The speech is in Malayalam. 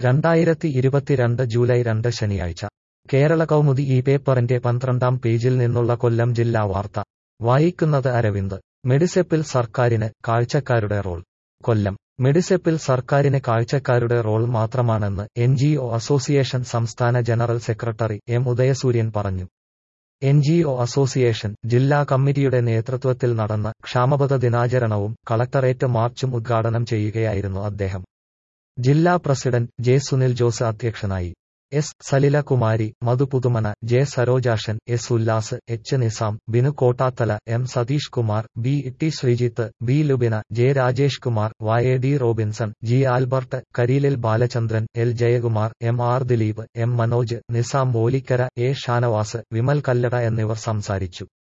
രണ്ടായിരത്തി ഇരുപത്തിരണ്ട് ജൂലൈ രണ്ട് ശനിയാഴ്ച കേരള കൗമുദി ഈ പേപ്പറിന്റെ പന്ത്രണ്ടാം പേജിൽ നിന്നുള്ള കൊല്ലം ജില്ലാ വാർത്ത വായിക്കുന്നത് അരവിന്ദ് മെഡിസെപ്പിൽ സർക്കാരിന് കാഴ്ചക്കാരുടെ റോൾ കൊല്ലം മെഡിസെപ്പിൽ സർക്കാരിന് കാഴ്ചക്കാരുടെ റോൾ മാത്രമാണെന്ന് എൻ ജി ഒ അസോസിയേഷൻ സംസ്ഥാന ജനറൽ സെക്രട്ടറി എം ഉദയസൂര്യൻ പറഞ്ഞു എൻ ജി ഒ അസോസിയേഷൻ ജില്ലാ കമ്മിറ്റിയുടെ നേതൃത്വത്തിൽ നടന്ന ക്ഷാമബത ദിനാചരണവും കളക്ടറേറ്റ് മാർച്ചും ഉദ്ഘാടനം ചെയ്യുകയായിരുന്നു അദ്ദേഹം ജില്ലാ പ്രസിഡന്റ് ജെ സുനിൽ ജോസ് അധ്യക്ഷനായി S Salilakumari Madhu Puthumana J Sarojashan S Ullas H Nizam Binu Kottathala M Satheesh Kumar B T Sreejith B Lubina J Rajesh Kumar Y D Robinson G Albert കരിയിലിൽ Balachandran L Jayakumar M R Dileep M Manoj Nizam Molikkara A Shanavas Vimal Kallada എന്നിവർ സംസാരിച്ചു